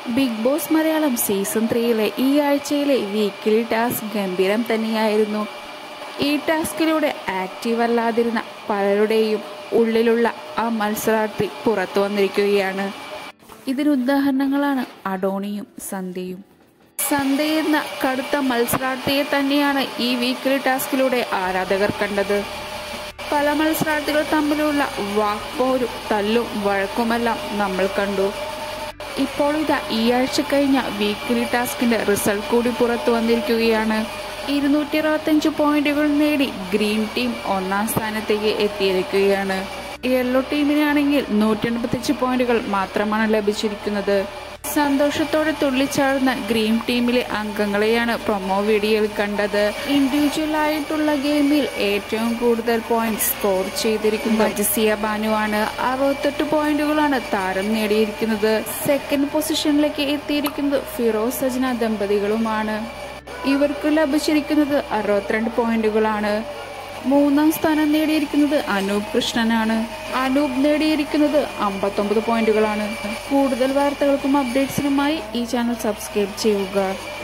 big Boss Malayalam season ത്രീയിലെ ഈ ആഴ്ചയിലെ വീക്കിലി ടാസ്ക് ഗംഭീരം തന്നെയായിരുന്നു ഈ ടാസ്കിലൂടെ ആക്റ്റീവ് അല്ലാതിരുന്ന പലരുടെയും ഉള്ളിലുള്ള ആ മത്സരാർത്ഥി പുറത്തു വന്നിരിക്കുകയാണ് ഇതിന് ഉദാഹരണങ്ങളാണ് അഡോണിയും സന്ധ്യയും സന്ധ്യ എന്ന കടുത്ത മത്സരാർത്ഥിയെ തന്നെയാണ് ഈ വീക്കിലി ടാസ്കിലൂടെ ആരാധകർ കണ്ടത് പല മത്സരാർത്ഥികൾ തമ്മിലുള്ള വാക്പോരും തല്ലും വഴക്കുമെല്ലാം നമ്മൾ കണ്ടു ഇപ്പോൾ ഇതാ ഈ ആഴ്ച കഴിഞ്ഞ വീക്കിലി ടാസ്കിന്റെ റിസൾട്ട് കൂടി പുറത്തു വന്നിരിക്കുകയാണ് ഇരുന്നൂറ്റി അറുപത്തഞ്ച് പോയിന്റുകൾ നേടി ഗ്രീൻ ടീം ഒന്നാം സ്ഥാനത്തേക്ക് എത്തിയിരിക്കുകയാണ് യെല്ലോ ടീമിനാണെങ്കിൽ നൂറ്റി എൺപത്തഞ്ച് പോയിന്റുകൾ മാത്രമാണ് ലഭിച്ചിരിക്കുന്നത് സന്തോഷത്തോടെ തുള്ളിച്ചാടുന്ന ഗ്രീൻ ടീമിലെ അംഗങ്ങളെയാണ് പ്രൊമോ വീഡിയോയിൽ കണ്ടത് ഇൻഡിവിജ്വൽ ആയിട്ടുള്ള ഗെയിമിൽ ഏറ്റവും കൂടുതൽ പോയിന്റ് സ്കോർ ചെയ്തിരിക്കുന്നത് ജസിയ ബാനുവാണ് അറുപത്തെട്ട് പോയിന്റുകളാണ് താരം നേടിയിരിക്കുന്നത് സെക്കൻഡ് പൊസിഷനിലേക്ക് എത്തിയിരിക്കുന്നത് ഫിറോസ് സജന ദമ്പതികളുമാണ് ഇവർക്ക് ലഭിച്ചിരിക്കുന്നത് അറുപത്തിരണ്ട് പോയിന്റുകളാണ് മൂന്നാം സ്ഥാനം നേടിയിരിക്കുന്നത് അനൂപ് കൃഷ്ണനാണ് അനൂപ് നേടിയിരിക്കുന്നത് അമ്പത്തൊമ്പത് പോയിന്റുകളാണ് കൂടുതൽ വാർത്തകൾക്കും അപ്ഡേറ്റ്സിനുമായി ഈ ചാനൽ സബ്സ്ക്രൈബ് ചെയ്യുക